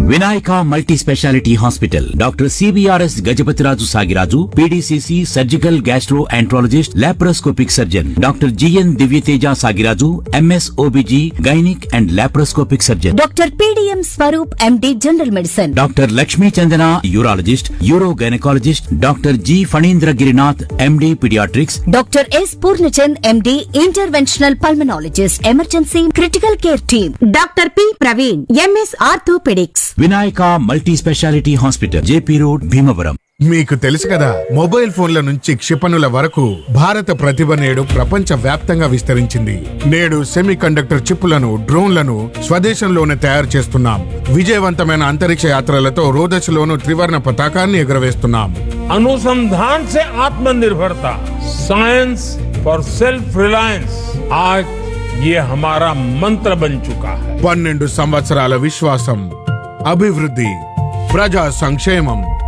Vinayaka multi speciality hospital doctor CBRS Gajapathiraju Sagiraju PDCC surgical gastroenterologist laparoscopic surgeon doctor GN Divyateja Sagiraju MS OBG gynaec and laparoscopic surgeon doctor PDM Swaroop MD general medicine doctor Lakshmi Chandana urologist urogynaecologist doctor G Phanindra Girinath MD paediatrics doctor S Purnachand MD interventional pulmonologist emergency critical care team doctor P Praveen MS orthopaedics Vinayaka multi speciality hospital JP road Bhimavaram మీకు తెలుసు కదా mobile ఫోన్ల నుంచి క్షిపణుల వరకు భారత ప్రతిభ నేడు ప్రపంచ వ్యాప్తంగా విస్తరించింది నేడు సెమీ కండక్టర్ చిప్పులను డ్రోన్లను స్వదేశంలోనే తయారు చేస్తున్నాం విజయవంతమైన అంతరిక్ష యాత్రలతో రోదశలోను త్రివర్ణ పతాకాన్ని ఎగురవేస్తున్నాం अनुसंधान से आत्मनिर्भरता साइंस फॉर सेल्फ रिलायंस आज ये हमारा मंत्र बन चुका है పన్నెండు సంవత్సరాల విశ్వాసం అభివృద్ధి ప్రజా సంక్షేమం